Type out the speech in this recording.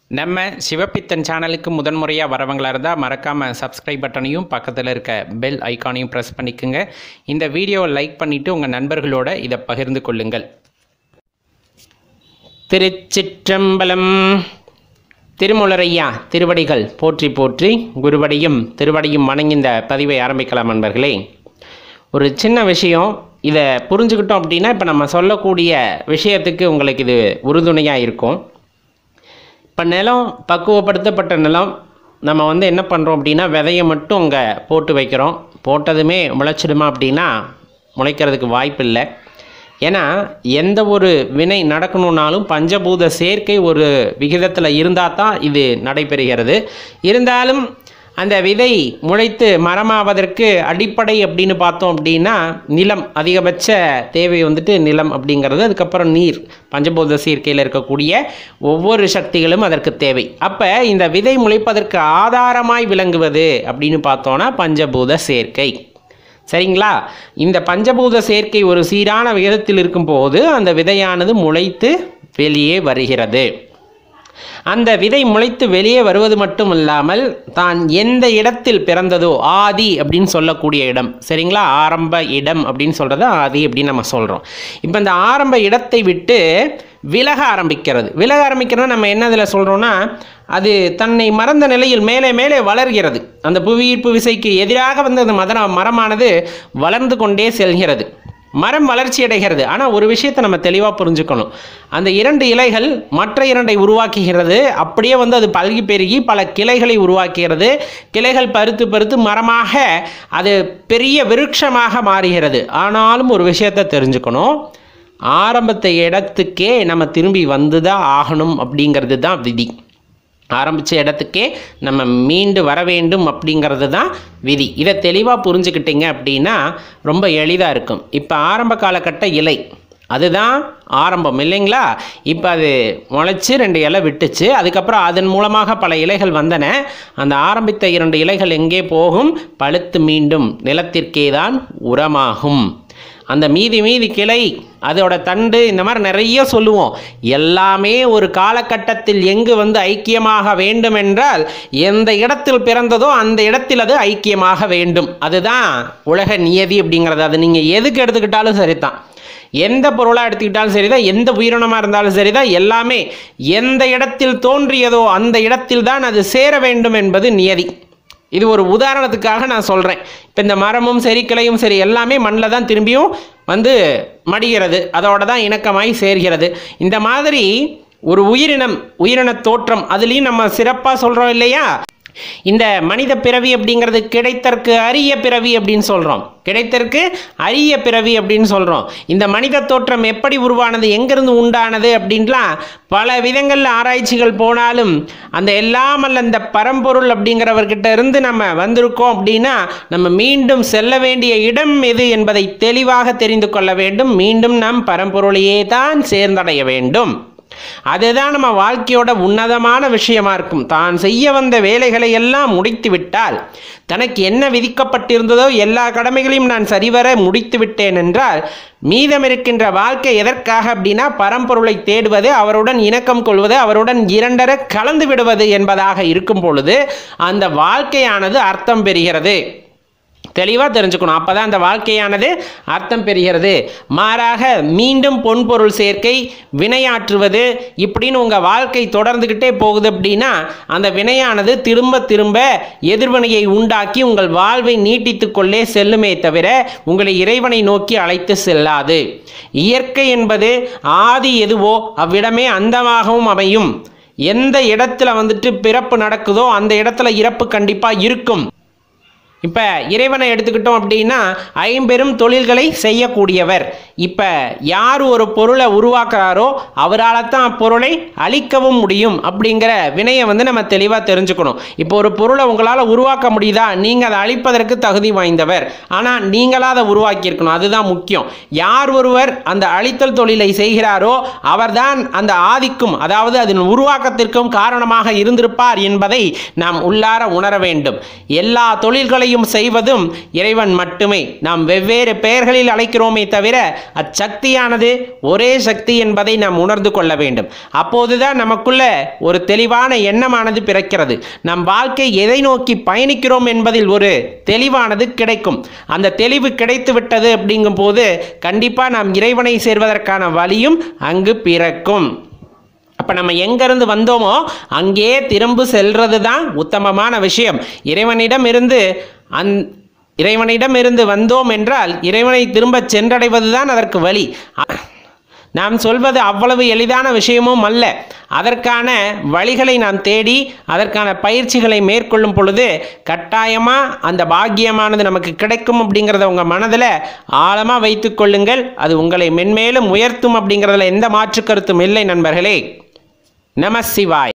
நம்ம சிவப்பித்தன் சேனலுக்கு முதன்முறையாக வரவங்களா இருந்தால் மறக்காமல் சப்ஸ்கிரைப் பட்டனையும் பக்கத்தில் இருக்க பெல் ஐக்கானையும் ப்ரெஸ் பண்ணிக்கோங்க இந்த வீடியோவை லைக் பண்ணிவிட்டு உங்கள் நண்பர்களோட இதை பகிர்ந்து கொள்ளுங்கள் திருச்சிற்றம்பலம் திருமுலரையா திருவடிகள் போற்றி போற்றி குருவடியும் திருவடியும் வணங்கி இந்த பதிவை ஆரம்பிக்கலாம் நண்பர்களே ஒரு சின்ன விஷயம் இதை புரிஞ்சுக்கிட்டோம் அப்படின்னா இப்போ நம்ம சொல்லக்கூடிய விஷயத்துக்கு உங்களுக்கு இது உறுதுணையாக இருக்கும் இப்போ நிலம் பக்குவப்படுத்தப்பட்ட நிலம் நம்ம வந்து என்ன பண்ணுறோம் அப்படின்னா விதையை மட்டும் அங்கே போட்டு வைக்கிறோம் போட்டதுமே முளைச்சிடுமா அப்படின்னா முளைக்கிறதுக்கு வாய்ப்பு இல்லை ஏன்னா எந்த ஒரு வினை நடக்கணுன்னாலும் பஞ்சபூத சேர்க்கை ஒரு விகிதத்தில் இருந்தால் தான் இது நடைபெறுகிறது இருந்தாலும் அந்த விதை முளைத்து மரமாவதற்கு அடிப்படை அப்படின்னு பார்த்தோம் அப்படின்னா நிலம் அதிகபட்ச தேவை வந்துட்டு நிலம் அப்படிங்கிறது அதுக்கப்புறம் நீர் பஞ்சபூத சேர்க்கையில் இருக்கக்கூடிய ஒவ்வொரு சக்திகளும் அதற்கு தேவை அப்போ இந்த விதை முளைப்பதற்கு ஆதாரமாய் விளங்குவது அப்படின்னு பார்த்தோன்னா பஞ்சபூத சேர்க்கை சரிங்களா இந்த பஞ்சபூத சேர்க்கை ஒரு சீரான விகிதத்தில் இருக்கும்போது அந்த விதையானது முளைத்து வெளியே வருகிறது அந்த விதை முளைத்து வெளியே வருவது மட்டும் இல்லாமல் தான் எந்த இடத்தில் பிறந்ததோ ஆதி அப்படின்னு சொல்லக்கூடிய இடம் சரிங்களா ஆரம்ப இடம் அப்படின்னு சொல்கிறது ஆதி அப்படின்னு நம்ம சொல்கிறோம் இப்போ இந்த ஆரம்ப இடத்தை விட்டு விலக ஆரம்பிக்கிறது விலக ஆரம்பிக்கிறது நம்ம என்ன இதில் சொல்கிறோன்னா அது தன்னை மறந்த நிலையில் மேலே மேலே வளர்கிறது அந்த புவியீர்ப்பு விசைக்கு எதிராக வந்து அந்த மதன மரமானது வளர்ந்து கொண்டே செல்கிறது மரம் வளர்ச்சி அடைகிறது ஆனால் ஒரு விஷயத்தை நம்ம தெளிவாக புரிஞ்சுக்கணும் அந்த இரண்டு இலைகள் மற்ற இரண்டை உருவாக்குகிறது அப்படியே வந்து அது பல்கி பெருகி பல கிளைகளை உருவாக்குகிறது கிளைகள் பருத்து பருத்து மரமாக அது பெரிய விருட்சமாக மாறுகிறது ஆனாலும் ஒரு விஷயத்தை தெரிஞ்சுக்கணும் ஆரம்பத்தை இடத்துக்கே நம்ம திரும்பி வந்து தான் ஆகணும் அப்படிங்கிறது தான் விதி ஆரம்பித்த இடத்துக்கே நம்ம மீண்டு வர வேண்டும் அப்படிங்கிறது தான் விதி இதை தெளிவாக புரிஞ்சுக்கிட்டீங்க அப்படின்னா ரொம்ப எளிதாக இருக்கும் இப்போ ஆரம்ப காலகட்ட இலை அதுதான் ஆரம்பம் இல்லைங்களா இப்போ அது முளைச்சி ரெண்டு இலை விட்டுச்சு அதுக்கப்புறம் அதன் மூலமாக பல இலைகள் வந்தன அந்த ஆரம்பித்த இரண்டு இலைகள் எங்கே போகும் பழுத்து மீண்டும் நிலத்திற்கே தான் உரமாகும் அந்த மீதி மீதி கிளை அதோட தண்டு இந்த மாதிரி நிறைய சொல்லுவோம் எல்லாமே ஒரு காலகட்டத்தில் எங்கு வந்து ஐக்கியமாக வேண்டும் என்றால் எந்த இடத்தில் பிறந்ததோ அந்த இடத்தில் அது ஐக்கியமாக வேண்டும் அதுதான் உலக நியதி அப்படிங்கிறது அது நீங்கள் எதுக்கு எடுத்துக்கிட்டாலும் சரிதான் எந்த பொருளாக எடுத்துக்கிட்டாலும் சரிதான் எந்த உயிரினமாக இருந்தாலும் சரிதான் எல்லாமே எந்த இடத்தில் தோன்றியதோ அந்த இடத்தில் தான் அது சேர வேண்டும் என்பது நியதி இது ஒரு உதாரணத்துக்காக நான் சொல்கிறேன் இப்போ இந்த மரமும் சரி கிளையும் சரி எல்லாமே மண்ணில் தான் திரும்பியும் வந்து மடிகிறது அதோட தான் இணக்கமாய் சேர்கிறது இந்த மாதிரி ஒரு உயிரினம் உயிரின தோற்றம் அதுலேயும் நம்ம சிறப்பாக சொல்கிறோம் இல்லையா இந்த மனித பிறவி அப்படிங்கிறது கிடைத்தற்கு அரிய பிறவி அப்படின்னு சொல்கிறோம் கிடைத்தற்கு அரிய பிறவி அப்படின்னு சொல்கிறோம் இந்த மனித தோற்றம் எப்படி உருவானது எங்கிருந்து உண்டானது அப்படின்லாம் பல விதங்களில் ஆராய்ச்சிகள் போனாலும் அந்த எல்லாம் அல்ல இந்த பரம்பொருள் அப்படிங்கிறவர்கிட்ட இருந்து நம்ம வந்திருக்கோம் அப்படின்னா நம்ம மீண்டும் செல்ல வேண்டிய இடம் எது என்பதை தெளிவாக தெரிந்து கொள்ள வேண்டும் மீண்டும் நாம் பரம்பொருளையே தான் சேர்ந்தடைய வேண்டும் அதுதான் நம்ம வாழ்க்கையோட உன்னதமான விஷயமா இருக்கும் தான் செய்ய வந்த வேலைகளை எல்லாம் முடித்து விட்டால் தனக்கு என்ன விதிக்கப்பட்டிருந்ததோ எல்லா கடமைகளையும் நான் சரிவர முடித்து விட்டேன் என்றால் மீதம் இருக்கின்ற வாழ்க்கை எதற்காக அப்படின்னா பரம்பொருளை தேடுவது அவருடன் இணக்கம் கொள்வது அவருடன் இரண்டர கலந்து விடுவது என்பதாக இருக்கும் பொழுது அந்த வாழ்க்கையானது அர்த்தம் பெறுகிறது தெளிவாக தெரிஞ்சுக்கணும் அப்போ தான் அந்த வாழ்க்கையானது அர்த்தம் பெறுகிறது மாறாக மீண்டும் பொன்பொருள் சேர்க்கை வினையாற்றுவது இப்படின்னு உங்கள் வாழ்க்கை தொடர்ந்துக்கிட்டே போகுது அப்படின்னா அந்த வினையானது திரும்ப திரும்ப எதிர்வினையை உண்டாக்கி உங்கள் வாழ்வை நீட்டித்து கொள்ளே செல்லுமே தவிர உங்களை இறைவனை நோக்கி அழைத்து செல்லாது இயற்கை என்பது ஆதி எதுவோ அவ்விடமே அந்தமாகவும் அமையும் எந்த இடத்துல வந்துட்டு பிறப்பு நடக்குதோ அந்த இடத்துல இறப்பு கண்டிப்பாக இருக்கும் இப்போ இறைவனை எடுத்துக்கிட்டோம் அப்படின்னா ஐம்பெரும் தொழில்களை செய்யக்கூடியவர் இப்போ யார் ஒரு பொருளை உருவாக்குறாரோ அவரால் தான் அப்பொருளை அழிக்கவும் முடியும் அப்படிங்கிற வினையை வந்து நம்ம தெளிவாக தெரிஞ்சுக்கணும் இப்போ ஒரு பொருளை உங்களால் உருவாக்க முடியுதா நீங்கள் அதை அழிப்பதற்கு தகுதி வாய்ந்தவர் ஆனால் நீங்களாக அதை உருவாக்கியிருக்கணும் அதுதான் முக்கியம் யார் ஒருவர் அந்த அழித்தல் தொழிலை செய்கிறாரோ அவர்தான் அந்த ஆதிக்கும் அதாவது அதன் உருவாக்கத்திற்கும் காரணமாக இருந்திருப்பார் என்பதை நாம் உள்ளார உணர வேண்டும் எல்லா தொழில்களையும் இரண்டையும் செய்வதும் இறைவன் மட்டுமே நாம் வெவ்வேறு பெயர்களில் அழைக்கிறோமே தவிர அச்சக்தியானது ஒரே சக்தி என்பதை நாம் உணர்ந்து கொள்ள வேண்டும் அப்போதுதான் நமக்குள்ள ஒரு தெளிவான எண்ணமானது பிறக்கிறது நம் வாழ்க்கை எதை நோக்கி பயணிக்கிறோம் என்பதில் ஒரு தெளிவானது கிடைக்கும் அந்த தெளிவு கிடைத்து விட்டது அப்படிங்கும் போது கண்டிப்பாக நாம் இறைவனை சேர்வதற்கான வழியும் அங்கு பிறக்கும் அப்போ நம்ம எங்கேருந்து வந்தோமோ அங்கே திரும்ப செல்றது தான் உத்தமமான விஷயம் இறைவனிடம் இருந்து அந் இறைவனிடம் இருந்து வந்தோம் என்றால் இறைவனை திரும்ப சென்றடைவது தான் அதற்கு வழி அ- நாம் சொல்வது அவ்வளவு எளிதான விஷயமும் அல்ல அதற்கான வழிகளை நாம் தேடி அதற்கான பயிற்சிகளை மேற்கொள்ளும் பொழுது கட்டாயமாக அந்த பாக்கியமானது நமக்கு கிடைக்கும் அப்படிங்கிறத உங்கள் மனதில் ஆழமாக வைத்துக் கொள்ளுங்கள் அது உங்களை மென்மேலும் உயர்த்தும் அப்படிங்கிறதுல எந்த மாற்று கருத்தும் இல்லை நண்பர்களே நம சிவாய்